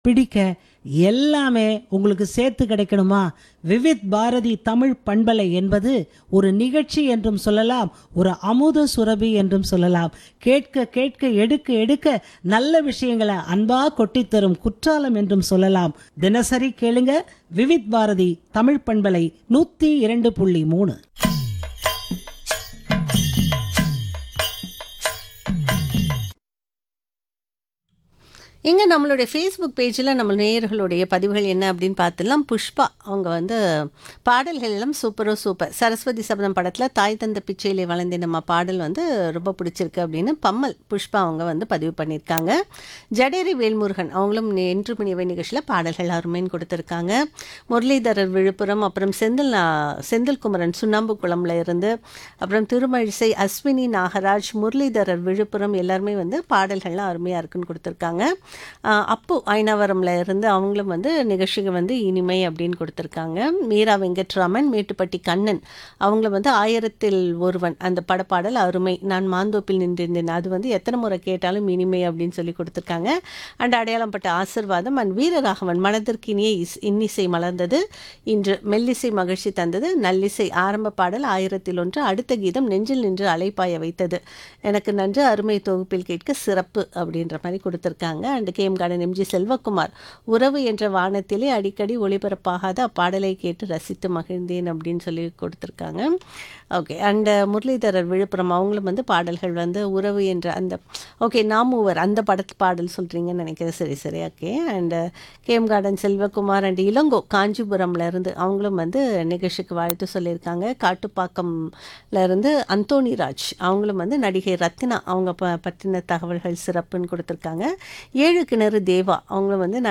பிடிக்க எல்லாமே உங்களுக்கு சேர்த்து கிடைக்கணுமா விவித் பாரதி தமிழ் பண்பலை என்பது ஒரு நிகழ்ச்சி என்றும் சொல்லலாம் ஒரு அமுத சுரபி என்றும் சொல்லலாம் கேட்க கேட்க எடுக்க எடுக்க நல்ல விஷயங்களை அன்பா கொட்டித் தரும் குற்றாலம் என்றும் சொல்லலாம் தினசரி கேளுங்க விவித் பாரதி தமிழ் பண்பலை நூத்தி இரண்டு புள்ளி மூணு இங்கே நம்மளுடைய ஃபேஸ்புக் பேஜில் நம்ம நேயர்களுடைய பதிவுகள் என்ன அப்படின்னு பார்த்துலாம் புஷ்பா அவங்க வந்து பாடல்கள் எல்லாம் சூப்பரோ சூப்பர் சரஸ்வதி சபதம் படத்தில் தாய் தந்த பிச்சையிலே வளர்ந்த நம்ம பாடல் வந்து ரொம்ப பிடிச்சிருக்கு அப்படின்னு பம்மல் புஷ்பா அவங்க வந்து பதிவு பண்ணியிருக்காங்க ஜடேரி வேல்முருகன் அவங்களும் என்று மணிவை நிகழ்ச்சியில் பாடல்கள் அருமைன்னு கொடுத்துருக்காங்க முரளிதரர் விழுப்புரம் அப்புறம் செந்தில் நா- செந்தில் குமரன் சுண்ணாம்பு குளம்ல இருந்து அப்புறம் திருமழிசை அஸ்வினி நாகராஜ் முரளிதரர் விழுப்புரம் எல்லாருமே வந்து பாடல்கள்லாம் அருமையாக இருக்குன்னு கொடுத்துருக்காங்க ஆஹ் அப்பு ஐனாவரம்ல இருந்து அவங்களும் வந்து நிகழ்ச்சிக்கு வந்து இனிமை அப்படின்னு கொடுத்துருக்காங்க மீரா வெங்கட்ராமன் மேட்டுப்பட்டி கண்ணன் அவங்கள வந்து ஆயிரத்தில் ஒருவன் அந்த படப்பாடல் அருமை நான் மாந்தோப்பில் நின்றிருந்தேன் அது வந்து எத்தனை முறை கேட்டாலும் இனிமை அப்படின்னு சொல்லி கொடுத்துருக்காங்க அண்ட் அடையாளம்பட்ட ஆசிர்வாதம் அண்ட் வீரராகவன் மனதிற்கினிய இஸ் இன்னிசை மலர்ந்தது இன்று மெல்லிசை மகிழ்ச்சி தந்தது நல்லிசை ஆரம்ப பாடல் ஆயிரத்தில் ஒன்று அடுத்த கீதம் நெஞ்சில் நின்று அலைப்பாய வைத்தது எனக்கு நன்று அருமை தொகுப்பில் கேட்க சிறப்பு அப்படின்ற மாதிரி கொடுத்துருக்காங்க அண்ட் கேம் கார்டன் எம்ஜி செல்வகுமார் உறவு என்ற வானத்திலே அடிக்கடி ஒளிபரப்பாகாத அப்பாடலை கேட்டு ரசித்து மகிழ்ந்தேன் அப்படின்னு சொல்லி கொடுத்துருக்காங்க ஓகே அண்ட் முரளிதரர் விழுப்புரம் அவங்களும் வந்து பாடல்கள் வந்து உறவு என்ற அந்த ஓகே நாமூவர் அந்த படத்து பாடல் சொல்கிறீங்கன்னு நினைக்கிறேன் சரி சரி ஓகே அண்ட் கேம் கார்டன் செல்வகுமார் அண்ட் இளங்கோ காஞ்சிபுரம்ல இருந்து அவங்களும் வந்து நிகழ்ச்சிக்கு வாழ்த்து சொல்லியிருக்காங்க காட்டுப்பாக்கம்ல இருந்து அந்தோணி ராஜ் அவங்களும் வந்து நடிகை ரத்தினா அவங்க ப பற்றின தகவல்கள் சிறப்புன்னு கொடுத்துருக்காங்க ஏழு கிணறு தேவா அவங்களும் வந்து நான்